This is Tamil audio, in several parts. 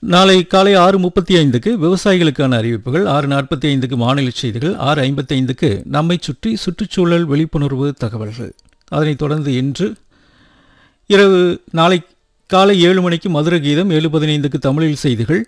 நாளை காலை ஆறு முப்பத்தி ஐந்துக்கு விவசாயிகளுக்கான அறிவிப்புகள் ஆறு நாற்பத்தி ஐந்துக்கு மாநில செய்திகள் ஆறு ஐம்பத்தைந்துக்கு நம்மை சுற்றி சுற்றுச்சூழல் விழிப்புணர்வு தகவல்கள் அதனைத் தொடர்ந்து இன்று இரவு நாளை காலை ஏழு மணிக்கு மதுர கீதம் ஏழு பதினைந்துக்கு தமிழில் செய்திகள்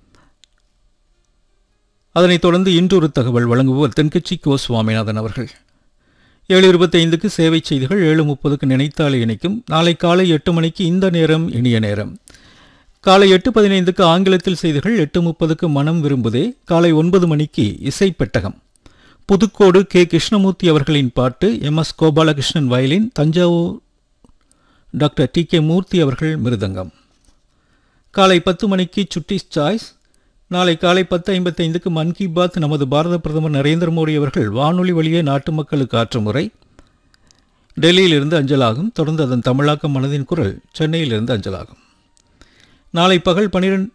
அதனைத் தொடர்ந்து இன்றொரு தகவல் வழங்குவோர் தென்கட்சி கோ சுவாமிநாதன் அவர்கள் ஏழு இருபத்தைந்துக்கு சேவை செய்திகள் ஏழு முப்பதுக்கு நினைத்தாலே இணைக்கும் நாளை காலை எட்டு மணிக்கு இந்த நேரம் இனிய நேரம் காலை எட்டு பதினைந்துக்கு ஆங்கிலத்தில் செய்திகள் எட்டு முப்பதுக்கு மனம் விரும்புதே காலை ஒன்பது மணிக்கு இசை பெட்டகம் புதுக்கோடு கே கிருஷ்ணமூர்த்தி அவர்களின் பாட்டு M S Gopalakrishnan violin Thanjavur doctor T K Murthy அவர்கள் மிருதங்கம் காலை பத்து மணிக்கு சுட்டிஸ் சாய்ஸ் நாளை காலை பத்து ஐம்பத்தைந்துக்கு மன் கி பாத் நமது பாரத பிரதமர் நரேந்திர மோடி அவர்கள் வானொலி வழியே நாட்டு மக்களுக்கு ஆற்றும் முறை டெல்லியிலிருந்து அஞ்சலாகும் தொடர்ந்து அதன் தமிழாக்கம் மனதின் குரல் சென்னையிலிருந்து அஞ்சலாகும் நாளை பகல் பனிரெண்டு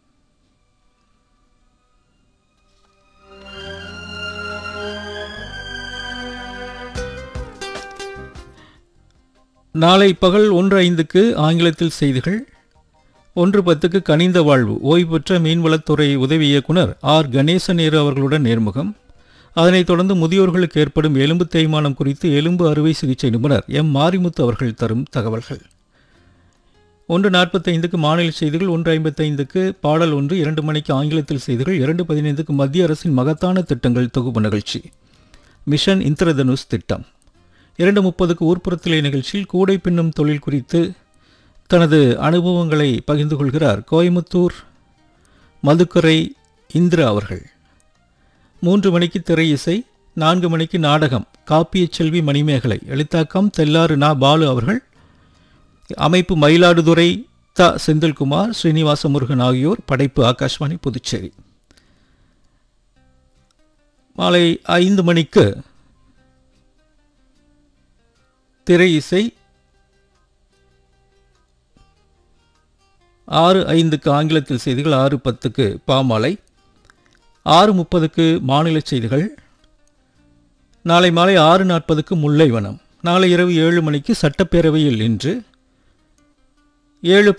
நாளை பகல் ஒன்று ஐந்துக்கு ஆங்கிலத்தில் செய்திகள் ஒன்று பத்துக்கு கனிந்த வாழ்வு ஓய்வு பெற்ற மீன்வளத்துறை உதவி இயக்குனர் ஆர் கணேசநேரு அவர்களுடன் நேர்முகம் அதனைத் தொடர்ந்து முதியோர்களுக்கு ஏற்படும் எலும்பு தேய்மானம் குறித்து எலும்பு அறுவை சிகிச்சை நிபுணர் எம் மாரிமுத்து அவர்கள் தரும் தகவல்கள் ஒன்று நாற்பத்தைந்துக்கு மாநில செய்திகள் ஒன்று ஐம்பத்தைந்துக்கு பாடல் ஒன்று இரண்டு மணிக்கு ஆங்கிலத்தில் செய்திகள் இரண்டு பதினைந்துக்கு மத்திய அரசின் மகத்தான திட்டங்கள் தொகுப்பு நிகழ்ச்சி மிஷன் இந்திரதனுஷ் திட்டம் இரண்டு முப்பதுக்கு ஊர்ப்புறத்திலே நிகழ்ச்சியில் கூடை பின்னும் தொழில் குறித்து தனது அனுபவங்களை பகிர்ந்து கொள்கிறார் கோயமுத்தூர் மதுக்கரை இந்திரா அவர்கள் மூன்று மணிக்கு திரை இசை நான்கு மணிக்கு நாடகம் காப்பியச் செல்வி மணிமேகலை எழுத்தாக்கம் தெல்லாறு நா பாலு அவர்கள் அமைப்பு மயிலாடுதுறை த செந்தில்குமார் ஸ்ரீனிவாச முருகன் ஆகியோர் படைப்பு ஆகாஷ்வாணி புதுச்சேரி மாலை ஐந்து மணிக்கு திரை இசை ஆறு ஐந்துக்கு ஆங்கிலத்தில் செய்திகள் ஆறு பத்துக்கு பாமாலை ஆறு முப்பதுக்கு மாநில செய்திகள் நாளை மாலை ஆறு நாற்பதுக்கு முல்லைவனம் நாளை இரவு ஏழு மணிக்கு சட்டப்பேரவையில் இன்று ஏழு